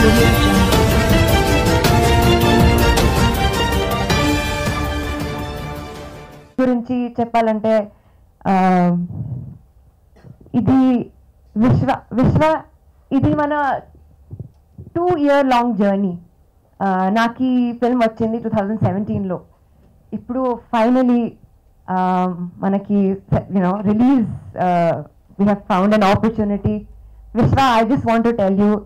audio jungle. గురించి చెప్పాలంటే ఆ, ఇది విశ్వ విశ్వ ఇది మన టూ ఇయర్ లాంగ్ జర్నీ నాకు ఈ ఫిల్మ్ వచ్చింది టూ థౌజండ్ సెవెంటీన్లో ఇప్పుడు ఫైనలీ మనకి you know release we have found an opportunity Vishwa I just want to tell you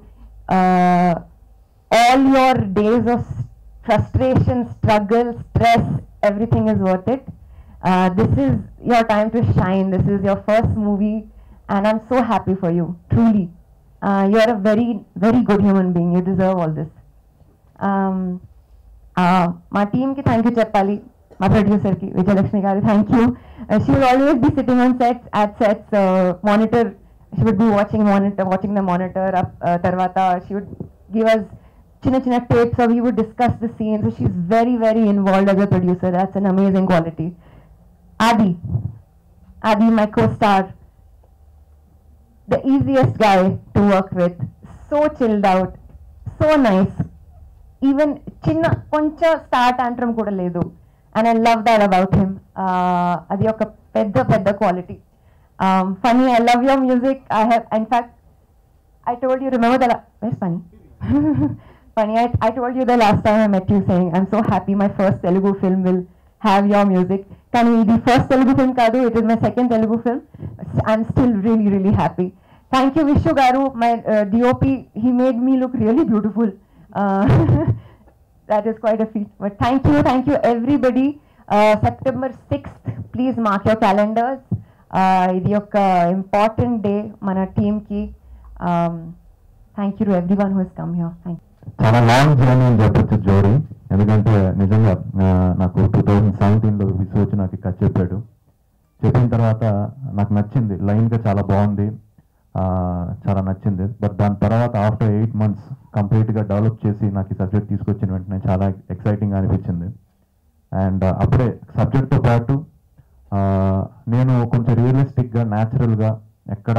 all your days of frustration, struggle, stress, everything is worth it. Uh, this is your time to shine. This is your first movie, and I'm so happy for you, truly. Uh, you're a very, very good human being. You deserve all this. Um, uh, మా టీమ్కి thank you చెప్పాలి మా ప్రొడ్యూసర్కి విజయలక్ష్మి గారు thank you she will always be sitting on sets at sets monitor she would be watching monitor watching the monitor తర్వాత she would give us చిన్న చిన్న tapes అవి would discuss the scenes she's very very involved as a producer that's an amazing quality adi adi my co-star the easiest guy to work with so chilled out so nice even చిన్న కొంచెం start అంటరం కూడా లేదు and I love that about him అది ఒక పెద్ద పెద్ద క్వాలిటీ Phani I love your music I have in fact I told you remember the very Phani Phani I I told you the last time I met you saying I'm so happy my first Telugu film will have your music కానీ ఇది first Telugu film కాదు it is my second Telugu film I'm still really really happy thank you Vishwa గారు my DOP he made me look really beautiful uh, that is quite a feat. But thank you, thank you everybody. Uh, September 6th, please mark your calendars. Uh, ఇది ఒక important day మన టీమ్కి thank you to everyone who's come here thank చాలా long journey అని చెప్పొచ్చు జోడీ ఎందుకంటే నిజంగా ఆ, నాకు టూ థౌజండ్ సెవెంటీన్లో విసు వచ్చి నాకు కట్ చెప్పాడు చెప్పిన తర్వాత నాకు నచ్చింది లైన్గా చాలా బాగుంది ఆ, చాలా నచ్చింది బట్ దాని తర్వాత ఆఫ్టర్ ఎయిట్ మంత్స్ కంప్లీట్గా డెవలప్ చేసి నాకు ఈ సబ్జెక్ట్ తీసుకొచ్చిన వెంటనే చాలా ఎక్సైటింగ్ అనిపించింది అండ్ అప్పుడే సబ్జెక్ట్తో పాటు ఆ, నేను కొంచెం రియలిస్టిక్గా న్యాచురల్గా ఎక్కడ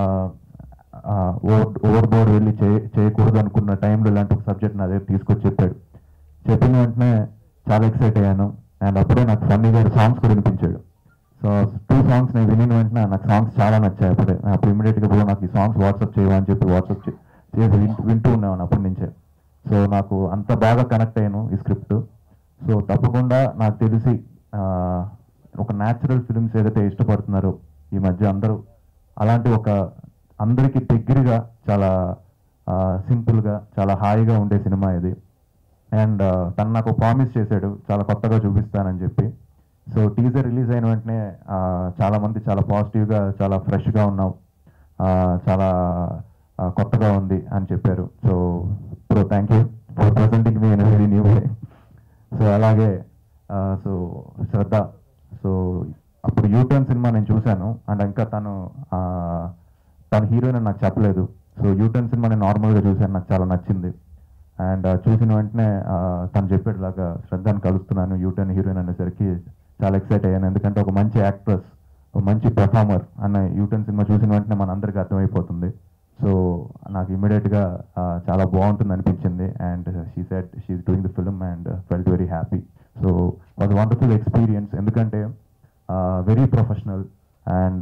ఓవర్ ఓవర్ బోర్డ్ వెళ్ళి చేయ చేయకూడదు అనుకున్న టైంలో ఇలాంటి ఒక సబ్జెక్ట్ నా దగ్గర తీసుకొచ్చి చెప్పాడు చెప్పిన వెంటనే చాలా ఎక్సైట్ అయ్యాను అండ్ అప్పుడే నాకు ఫన్నీ గారు సాంగ్స్ కూడా వినిపించాడు సో టూ సాంగ్స్ నేను వినిన వెంటనే నాకు సాంగ్స్ చాలా నచ్చాయి అప్పుడే అప్పుడు ఇమీడియట్గా కూడా నాకు ఈ సాంగ్స్ వాట్సాప్ చేయమని చెప్పి వాట్సాప్ చేసి వింటూ వింటూ ఉన్నాను అప్పటి నుంచే సో నాకు అంత బాగా కనెక్ట్ అయ్యాను ఈ స్క్రిప్ట్ సో తప్పకుండా నాకు తెలిసి ఆ, ఒక న్యాచురల్ ఫిల్మ్స్ ఏదైతే ఇష్టపడుతున్నారో ఈ మధ్య అందరూ అలాంటి ఒక అందరికీ దగ్గరగా చాలా సింపుల్గా చాలా హాయిగా ఉండే సినిమా ఇది అండ్ తను నాకు ప్రామిస్ చేశాడు చాలా కొత్తగా చూపిస్తానని చెప్పి సో టీజర్ రిలీజ్ అయిన వెంటనే ఆ, చాలా మంది చాలా పాజిటివ్గా చాలా ఫ్రెష్గా ఉన్నాం ఆ, చాలా ఆ, కొత్తగా ఉంది అని చెప్పారు సో ప్రో thank you for presenting me in very new way so అలాగే ఆ, సో శ్రద్ధ సో అప్పుడు యూటర్న్ సినిమా నేను చూశాను అండ్ ఇంకా తను ఆ, తను హీరోయిన్ అని నాకు చెప్పలేదు సో యూటర్న్ సినిమా నేను నార్మల్గా చూశాను నాకు చాలా నచ్చింది అండ్ చూసిన వెంటనే ఆ, తను చెప్పేట్లాగా శ్రద్ధను కలుస్తున్నాను యూటర్న్ హీరోయిన్ అనేసరికి చాలా ఎక్సైట్ అయ్యాను ఎందుకంటే ఒక మంచి యాక్ట్రెస్ ఒక మంచి పెర్ఫార్మర్ అన్న యూటర్న్ సినిమా చూసిన వెంటనే మన అందరికీ అర్థమైపోతుంది సో నాకు ఇమీడియట్గా చాలా బాగుంటుంది అనిపించింది and she said she's doing the film and felt very happy so was wonderful experience ఎందుకంటే వెరీ ప్రొఫెషనల్ అండ్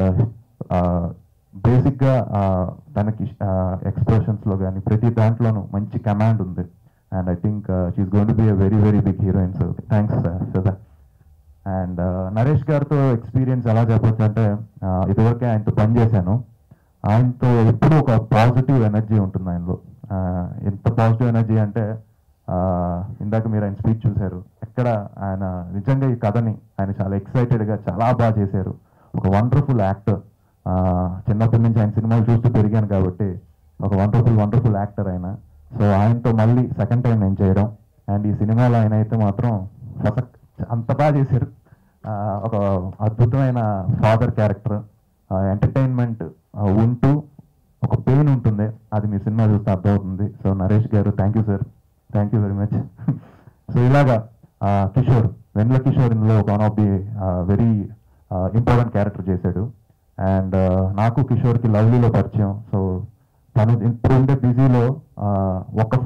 బేసిక్గా తనకి ఎక్స్ప్రెషన్స్లో కానీ ప్రతి దాంట్లోనూ మంచి కమాండ్ ఉంది and I think she's going to be a very very big heroine so thanks for that and Naresh గారితో ఎక్స్పీరియన్స్ ఎలా చెప్పొచ్చు అంటే uh, ఇదివరకే ఆయనతో పనిచేశాను ఆయనతో ఎప్పుడూ ఒక పాజిటివ్ ఎనర్జీ ఉంటుంది ఆయనలో Uh, ఎంత పాజిటివ్ ఎనర్జీ అంటే uh, ఇందాక మీరు ఆయన స్పీచ్ చూశారు ఎక్కడ ఆయన నిజంగా ఈ కథని ఆయన చాలా ఎక్సైటెడ్గా చాలా బాగా చేశారు ఒక వండర్ఫుల్ యాక్టర్ చిన్నప్పటి నుంచి ఆయన సినిమాలు చూస్తూ పెరిగాను కాబట్టి ఒక వండర్ఫుల్ వండర్ఫుల్ యాక్టర్ ఆయన సో ఆయనతో మళ్ళీ సెకండ్ టైం నేను చేయడం అండ్ ఈ సినిమాలో ఆయన అయితే మాత్రం ఫసక్ అంత బాగా చేశారు ఆ, ఒక అద్భుతమైన ఫాదర్ క్యారెక్టర్ ఎంటర్టైన్మెంట్ ఉంటూ ఒక పెయిన్ ఉంటుంది అది మీ సినిమా చూస్తే అర్థమవుతుంది సో నరేష్ గారు thank you sir thank you very much so ఇలాగా ఆ, కిషోర్ వెన్ల కిషోర్ ఇందులో ఒక one of the very important character చేశాడు అండ్ నాకు కిషోర్కి లవ్లీలో పరిచయం సో తను ఇప్పుడు ఉండే బిజీలో ఒక్క ఫోన్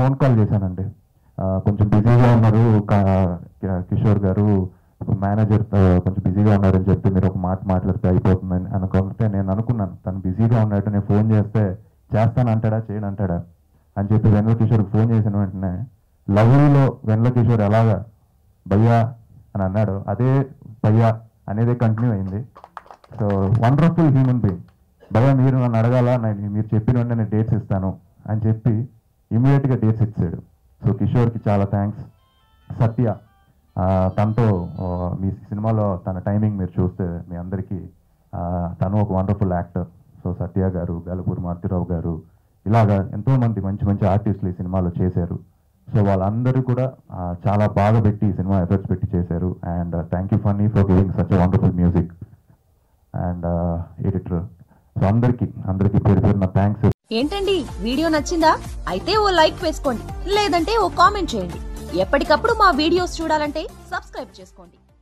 ఫోన్ కాల్ చేశానండి ఆ, కొంచెం బిజీగా ఉన్నారు కా- కి- కిషోర్ గారు మేనేజర్ కొంచెం బిజీగా ఉన్నారని చెప్పి మీరు ఒక మాట మాట్లాడితే అయిపోతుందని అనుకుంటే నేను అనుకున్నాను తను బిజీగా ఉన్నట్టు నేను ఫోన్ చేస్తే చేస్తాను అంటాడా చేయను అంటాడా అని చెప్పి వెన్నెల కిషోర్కి ఫోన్ చేసిన వెంటనే లవ్లీలో వెన్నెల కిషోర్ ఎలాగా భయ్యా అని అన్నాడు అదే భయ్యా అనేదే కంటిన్యూ అయింది సో వండర్ఫుల్ హ్యూమన్ బీయింగ్ భయ్యా మీరు నన్ను అడగాల నేను మీరు చెప్పిన వెంటనే నేను డేట్స్ ఇస్తాను అని చెప్పి ఇమీడియట్గా డేట్స్ ఇచ్చాడు సో కిషోర్కి చాలా థ్యాంక్స్ సత్య ఆ, తనతో ఆ, మీ సినిమాలో తన టైమింగ్ మీరు చూస్తే మీ అందరికీ ఆ, తను ఒక వండర్ఫుల్ యాక్టర్ సో సత్య గారు గలపూరి మారుతిరావు గారు ఇలాగా ఎంతో మంది మంచి మంచి ఆర్టిస్టులు ఈ సినిమాలో చేశారు సో వాళ్ళందరూ కూడా ఆ, చాలా బాగా పెట్టి ఈ సినిమా ఎఫర్ట్స్ పెట్టి చేశారు and thank you Phani for giving such wonderful music and editor so అందరికీ అందరికీ పేరు పేరు నా థ్యాంక్స్ ఏంటండి వీడియో నచ్చిందా అయితే ఓ లైక్ వేసుకోండి లేదంటే ఓ కామెంట్ చేయండి ఎప్పటికప్పుడు మా వీడియోస్ చూడాలంటే సబ్స్క్రైబ్ చేసుకోండి